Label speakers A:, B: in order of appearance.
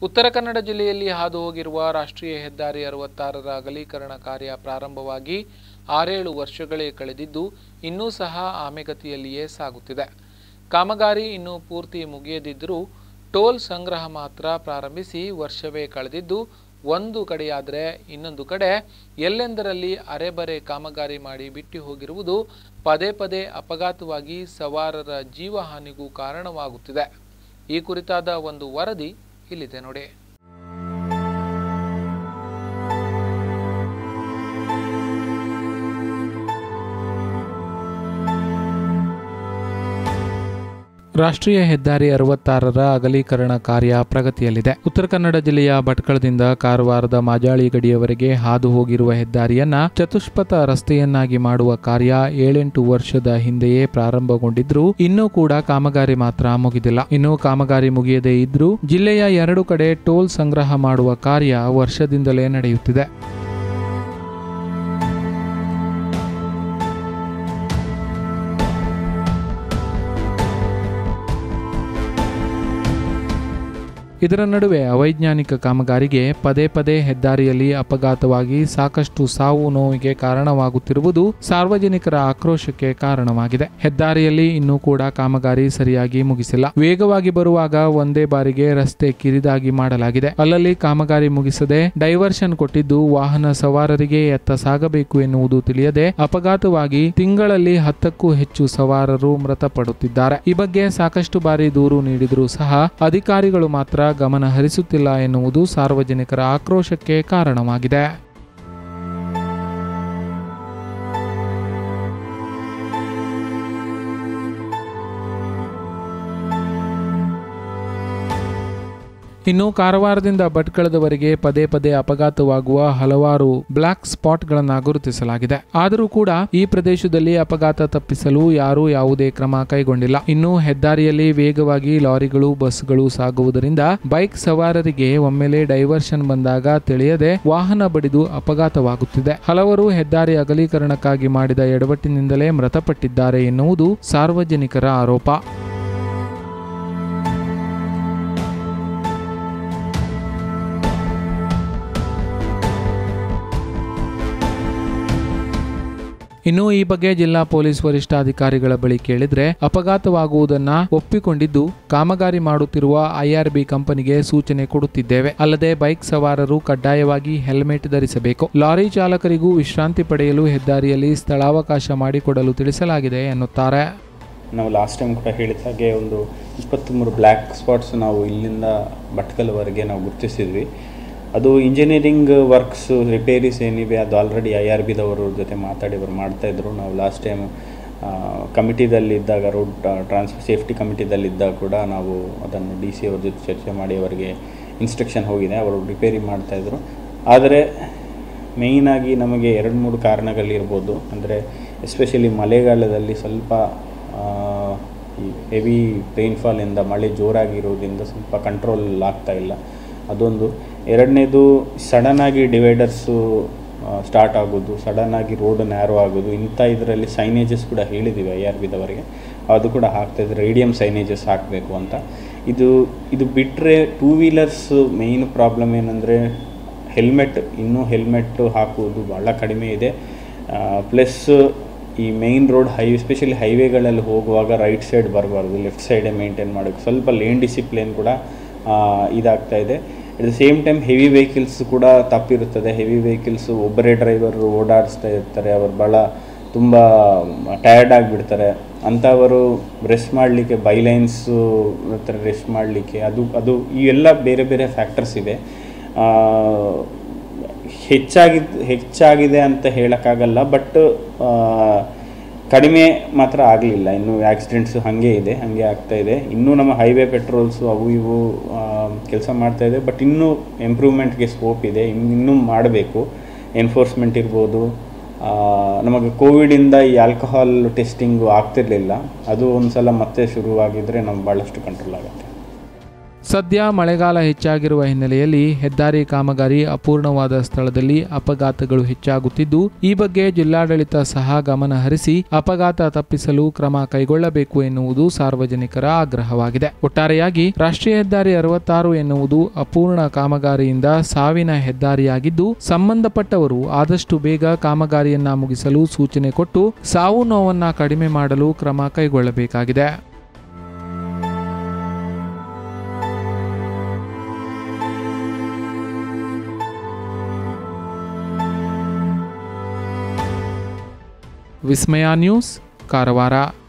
A: ಉತ್ತರ ಕನ್ನಡ ಜಿಲ್ಲೆಯಲ್ಲಿ ಹಾದು ಹೋಗಿರುವ ರಾಷ್ಟ್ರೀಯ ಹೆದ್ದಾರಿ ಅರವತ್ತಾರರ ಅಗಲೀಕರಣ ಕಾರ್ಯ ಪ್ರಾರಂಭವಾಗಿ ಆರೇಳು ವರ್ಷಗಳೇ ಕಳೆದಿದ್ದು ಇನ್ನೂ ಸಹ ಆಮೆಗತಿಯಲ್ಲಿಯೇ ಸಾಗುತ್ತಿದೆ ಕಾಮಗಾರಿ ಇನ್ನೂ ಪೂರ್ತಿ ಮುಗಿಯದಿದ್ದರೂ ಟೋಲ್ ಸಂಗ್ರಹ ಮಾತ್ರ ಪ್ರಾರಂಭಿಸಿ ವರ್ಷವೇ ಕಳೆದಿದ್ದು ಒಂದು ಕಡೆಯಾದರೆ ಇನ್ನೊಂದು ಕಡೆ ಎಲ್ಲೆಂದರಲ್ಲಿ ಅರೆಬರೆ ಕಾಮಗಾರಿ ಮಾಡಿ ಬಿಟ್ಟು ಹೋಗಿರುವುದು ಪದೇ ಪದೇ ಅಪಘಾತವಾಗಿ ಸವಾರರ ಜೀವಹಾನಿಗೂ ಕಾರಣವಾಗುತ್ತಿದೆ ಈ ಕುರಿತಾದ ಒಂದು ವರದಿ ಇಲ್ಲಿದೆ ನೋಡಿ ರಾಷ್ಟ್ರೀಯ ಹೆದ್ದಾರಿ ಅರವತ್ತಾರರ ಅಗಲೀಕರಣ ಕಾರ್ಯ ಪ್ರಗತಿಯಲ್ಲಿದೆ ಉತ್ತರ ಕನ್ನಡ ಜಿಲ್ಲೆಯ ಭಟ್ಕಳದಿಂದ ಕಾರವಾರದ ಮಾಜಾಳಿ ಗಡಿಯವರೆಗೆ ಹಾದು ಹೋಗಿರುವ ಹೆದ್ದಾರಿಯನ್ನ ಚತುಷ್ಪಥ ರಸ್ತೆಯನ್ನಾಗಿ ಮಾಡುವ ಕಾರ್ಯ ಏಳೆಂಟು ವರ್ಷದ ಹಿಂದೆಯೇ ಪ್ರಾರಂಭಗೊಂಡಿದ್ರೂ ಇನ್ನೂ ಕೂಡ ಕಾಮಗಾರಿ ಮಾತ್ರ ಮುಗಿದಿಲ್ಲ ಇನ್ನು ಕಾಮಗಾರಿ ಮುಗಿಯದೇ ಇದ್ರೂ ಜಿಲ್ಲೆಯ ಎರಡು ಕಡೆ ಟೋಲ್ ಸಂಗ್ರಹ ಮಾಡುವ ಕಾರ್ಯ ವರ್ಷದಿಂದಲೇ ನಡೆಯುತ್ತಿದೆ ಇದರ ನಡುವೆ ಅವೈಜ್ಞಾನಿಕ ಕಾಮಗಾರಿಗೆ ಪದೇ ಪದೇ ಹೆದ್ದಾರಿಯಲ್ಲಿ ಅಪಘಾತವಾಗಿ ಸಾಕಷ್ಟು ಸಾವು ನೋವಿಗೆ ಕಾರಣವಾಗುತ್ತಿರುವುದು ಸಾರ್ವಜನಿಕರ ಆಕ್ರೋಶಕ್ಕೆ ಕಾರಣವಾಗಿದೆ ಹೆದ್ದಾರಿಯಲ್ಲಿ ಇನ್ನೂ ಕೂಡ ಕಾಮಗಾರಿ ಸರಿಯಾಗಿ ಮುಗಿಸಿಲ್ಲ ವೇಗವಾಗಿ ಬರುವಾಗ ಒಂದೇ ಬಾರಿಗೆ ರಸ್ತೆ ಕಿರಿದಾಗಿ ಮಾಡಲಾಗಿದೆ ಅಲ್ಲಲ್ಲಿ ಕಾಮಗಾರಿ ಮುಗಿಸದೆ ಡೈವರ್ಷನ್ ಕೊಟ್ಟಿದ್ದು ವಾಹನ ಸವಾರರಿಗೆ ಎತ್ತ ಸಾಗಬೇಕು ಎನ್ನುವುದು ತಿಳಿಯದೆ ಅಪಘಾತವಾಗಿ ತಿಂಗಳಲ್ಲಿ ಹತ್ತಕ್ಕೂ ಹೆಚ್ಚು ಸವಾರರು ಮೃತಪಡುತ್ತಿದ್ದಾರೆ ಈ ಬಗ್ಗೆ ಸಾಕಷ್ಟು ಬಾರಿ ದೂರು ನೀಡಿದರೂ ಸಹ ಅಧಿಕಾರಿಗಳು ಮಾತ್ರ ಗಮನ ಹರಿಸುತ್ತಿಲ್ಲ ಎನ್ನುವುದು ಸಾರ್ವಜನಿಕರ ಆಕ್ರೋಶಕ್ಕೆ ಕಾರಣವಾಗಿದೆ ಇನ್ನು ಕಾರವಾರದಿಂದ ಭಟ್ಕಳದವರೆಗೆ ಪದೇ ಪದೇ ಅಪಘಾತವಾಗುವ ಹಲವಾರು ಬ್ಲಾಕ್ ಸ್ಪಾಟ್ಗಳನ್ನು ಗುರುತಿಸಲಾಗಿದೆ ಆದರೂ ಕೂಡ ಈ ಪ್ರದೇಶದಲ್ಲಿ ಅಪಘಾತ ತಪ್ಪಿಸಲು ಯಾರೂ ಯಾವುದೇ ಕ್ರಮ ಕೈಗೊಂಡಿಲ್ಲ ಇನ್ನು ಹೆದ್ದಾರಿಯಲ್ಲಿ ವೇಗವಾಗಿ ಲಾರಿಗಳು ಬಸ್ಗಳು ಸಾಗುವುದರಿಂದ ಬೈಕ್ ಸವಾರರಿಗೆ ಒಮ್ಮೆಲೆ ಡೈವರ್ಷನ್ ಬಂದಾಗ ತಿಳಿಯದೆ ವಾಹನ ಬಡಿದು ಅಪಘಾತವಾಗುತ್ತಿದೆ ಹಲವರು ಹೆದ್ದಾರಿ ಅಗಲೀಕರಣಕ್ಕಾಗಿ ಮಾಡಿದ ಎಡವಟ್ಟಿನಿಂದಲೇ ಮೃತಪಟ್ಟಿದ್ದಾರೆ ಎನ್ನುವುದು ಸಾರ್ವಜನಿಕರ ಆರೋಪ ಇನ್ನು ಈ ಬಗ್ಗೆ ಜಿಲ್ಲಾ ಪೊಲೀಸ್ ವರಿಷ್ಠಾಧಿಕಾರಿಗಳ ಬಳಿ ಕೇಳಿದ್ರೆ ಅಪಘಾತವಾಗುವುದನ್ನ ಒಪ್ಪಿಕೊಂಡಿದ್ದು ಕಾಮಗಾರಿ ಮಾಡುತ್ತಿರುವ ಐಆರ್ಬಿ ಕಂಪನಿಗೆ ಸೂಚನೆ ಕೊಡುತ್ತಿದ್ದೇವೆ ಅಲ್ಲದೆ ಬೈಕ್ ಸವಾರರು ಕಡ್ಡಾಯವಾಗಿ ಹೆಲ್ಮೆಟ್ ಧರಿಸಬೇಕು ಲಾರಿ ಚಾಲಕರಿಗೂ ವಿಶ್ರಾಂತಿ ಪಡೆಯಲು ಹೆದ್ದಾರಿಯಲ್ಲಿ ಸ್ಥಳಾವಕಾಶ ಮಾಡಿಕೊಡಲು ತಿಳಿಸಲಾಗಿದೆ ಎನ್ನುತ್ತಾರೆ
B: ನಾವು ಲಾಸ್ಟ್ ಟೈಮ್ ಕೂಡ ಹೇಳಿದ ಹಾಗೆ ಒಂದು ಇಪ್ಪತ್ತ್ಮೂರು ಬ್ಲ್ಯಾಕ್ ಸ್ಪಾಟ್ಸ್ ನಾವು ಇಲ್ಲಿಂದ ಭಟ್ಕಲ್ವರೆಗೆ ನಾವು ಗುರುತಿಸಿದ್ವಿ ಅದು ಇಂಜಿನಿಯರಿಂಗ್ ವರ್ಕ್ಸ್ ರಿಪೇರೀಸ್ ಏನಿವೆ ಅದು ಆಲ್ರೆಡಿ ಐ ಆರ್ ಬಿದವರ ಜೊತೆ ಮಾತಾಡಿ ಅವರು ಮಾಡ್ತಾಯಿದ್ರು ನಾವು ಲಾಸ್ಟ್ ಟೈಮ್ ಕಮಿಟಿದಲ್ಲಿದ್ದಾಗ ರೋಡ್ ಟ್ರಾನ್ಸ್ ಸೇಫ್ಟಿ ಕಮಿಟಿದಲ್ಲಿದ್ದಾಗ ಕೂಡ ನಾವು ಅದನ್ನು ಡಿ ಸಿ ಅವ್ರ ಜೊತೆ ಚರ್ಚೆ ಮಾಡಿ ಅವರಿಗೆ ಇನ್ಸ್ಟ್ರಕ್ಷನ್ ಹೋಗಿದೆ ಅವರು ರಿಪೇರಿ ಮಾಡ್ತಾಯಿದ್ರು ಆದರೆ ಮೇಯ್ನಾಗಿ ನಮಗೆ ಎರಡು ಮೂರು ಕಾರಣಗಳಿರ್ಬೋದು ಅಂದರೆ ಎಸ್ಪೆಷಲಿ ಮಳೆಗಾಲದಲ್ಲಿ ಸ್ವಲ್ಪ ಈ ಹೆವಿ ರೈನ್ಫಾಲಿಂದ ಮಳೆ ಜೋರಾಗಿರೋದ್ರಿಂದ ಸ್ವಲ್ಪ ಕಂಟ್ರೋಲ್ ಆಗ್ತಾ ಇಲ್ಲ ಅದೊಂದು ಎರಡನೇದು ಸಡನ್ನಾಗಿ ಡಿವೈಡರ್ಸು ಸ್ಟಾರ್ಟ್ ಆಗೋದು ಸಡನ್ನಾಗಿ ರೋಡ್ ನ್ಯಾರೋ ಆಗೋದು ಇಂಥ ಇದರಲ್ಲಿ ಸೈನೇಜಸ್ ಕೂಡ ಹೇಳಿದ್ದೀವಿ ಐ ಆರ್ ಬಿದವರಿಗೆ ಅದು ಕೂಡ ಹಾಕ್ತಾಯಿದ್ರೆ ರೇಡಿಯಂ ಸೈನೇಜಸ್ ಹಾಕಬೇಕು ಅಂತ ಇದು ಇದು ಬಿಟ್ಟರೆ ಟೂ ವೀಲರ್ಸ್ ಮೇಯ್ನ್ ಪ್ರಾಬ್ಲಮ್ ಏನಂದರೆ ಹೆಲ್ಮೆಟ್ ಇನ್ನೂ ಹೆಲ್ಮೆಟ್ ಹಾಕುವುದು ಭಾಳ ಕಡಿಮೆ ಇದೆ ಪ್ಲಸ್ ಈ ಮೇಯ್ನ್ ರೋಡ್ ಹೈ ಎಸ್ಪೆಷಲಿ ಹೈವೇಗಳಲ್ಲಿ ಹೋಗುವಾಗ ರೈಟ್ ಸೈಡ್ ಬರಬಾರ್ದು ಲೆಫ್ಟ್ ಸೈಡೇ ಮೇಂಟೈನ್ ಮಾಡೋಕ್ಕೆ ಸ್ವಲ್ಪ ಲೇನ್ ಡಿಸಿಪ್ಲಿನ್ ಕೂಡ ಇದಾಗ್ತಾ ಇದೆ at the same time heavy vehicles ಕೂಡ ತಪ್ಪಿರುತ್ತದೆ ಹೆವಿ ವೆಹಿಕಲ್ಸು ಒಬ್ಬರೇ ಡ್ರೈವರು ಓಡಾಡಿಸ್ತಾ ಇರ್ತಾರೆ ಅವರು ಭಾಳ ತುಂಬ ಟಯರ್ಡ್ ಆಗಿಬಿಡ್ತಾರೆ ಅಂಥವರು ರೆಸ್ಟ್ ಮಾಡಲಿಕ್ಕೆ ಬೈಲೈನ್ಸು ಹತ್ರ ರೆಸ್ಟ್ ಮಾಡಲಿಕ್ಕೆ ಅದು ಅದು ಈ ಎಲ್ಲ ಬೇರೆ ಬೇರೆ ಫ್ಯಾಕ್ಟರ್ಸ್ ಇದೆ ಹೆಚ್ಚಾಗಿ ಹೆಚ್ಚಾಗಿದೆ ಅಂತ ಹೇಳೋಕ್ಕಾಗಲ್ಲ ಬಟ್ ಕಡಿಮೆ ಮಾತ್ರ ಆಗಲಿಲ್ಲ ಇನ್ನು ಆಕ್ಸಿಡೆಂಟ್ಸು ಹಾಗೆ ಇದೆ ಹಾಗೆ ಆಗ್ತಾ ಇದೆ ಇನ್ನೂ ನಮ್ಮ ಹೈವೇ ಪೆಟ್ರೋಲ್ಸು ಅವು ಇವು ಕೆಲಸ ಮಾಡ್ತಾ ಇದೆ ಬಟ್ ಇನ್ನೂ ಇಂಪ್ರೂವ್ಮೆಂಟ್ಗೆ ಸ್ಕೋಪ್ ಇದೆ ಇನ್ನೂ ಮಾಡಬೇಕು ಎನ್ಫೋರ್ಸ್ಮೆಂಟ್ ಇರ್ಬೋದು ನಮಗೆ ಕೋವಿಡಿಂದ ಈ ಆಲ್ಕಹಾಲ್ ಟೆಸ್ಟಿಂಗು ಆಗ್ತಿರಲಿಲ್ಲ ಅದು ಒಂದು ಸಲ ಮತ್ತೆ ಶುರುವಾಗಿದ್ದರೆ ನಮ್ಗೆ ಭಾಳಷ್ಟು ಕಂಟ್ರೋಲ್ ಆಗುತ್ತೆ
A: ಸದ್ಯ ಮಳೆಗಾಲ ಹೆಚ್ಚಾಗಿರುವ ಹಿನ್ನೆಲೆಯಲ್ಲಿ ಹೆದ್ದಾರಿ ಕಾಮಗಾರಿ ಅಪೂರ್ಣವಾದ ಸ್ಥಳದಲ್ಲಿ ಅಪಘಾತಗಳು ಹೆಚ್ಚಾಗುತ್ತಿದ್ದು ಈ ಬಗ್ಗೆ ಜಿಲ್ಲಾಡಳಿತ ಸಹ ಗಮನ ಹರಿಸಿ ಅಪಘಾತ ತಪ್ಪಿಸಲು ಕ್ರಮ ಕೈಗೊಳ್ಳಬೇಕು ಎನ್ನುವುದು ಸಾರ್ವಜನಿಕರ ಆಗ್ರಹವಾಗಿದೆ ಒಟ್ಟಾರೆಯಾಗಿ ರಾಷ್ಟ್ರೀಯ ಹೆದ್ದಾರಿ ಅರವತ್ತಾರು ಎನ್ನುವುದು ಅಪೂರ್ಣ ಕಾಮಗಾರಿಯಿಂದ ಸಾವಿನ ಹೆದ್ದಾರಿಯಾಗಿದ್ದು ಸಂಬಂಧಪಟ್ಟವರು ಆದಷ್ಟು ಬೇಗ ಕಾಮಗಾರಿಯನ್ನ ಮುಗಿಸಲು ಸೂಚನೆ ಕೊಟ್ಟು ಸಾವು ನೋವನ್ನ ಕಡಿಮೆ ಮಾಡಲು ಕ್ರಮ ಕೈಗೊಳ್ಳಬೇಕಾಗಿದೆ ವಿಸ್ಮಯ ನ್ಯೂಸ್ ಕಾರವಾರ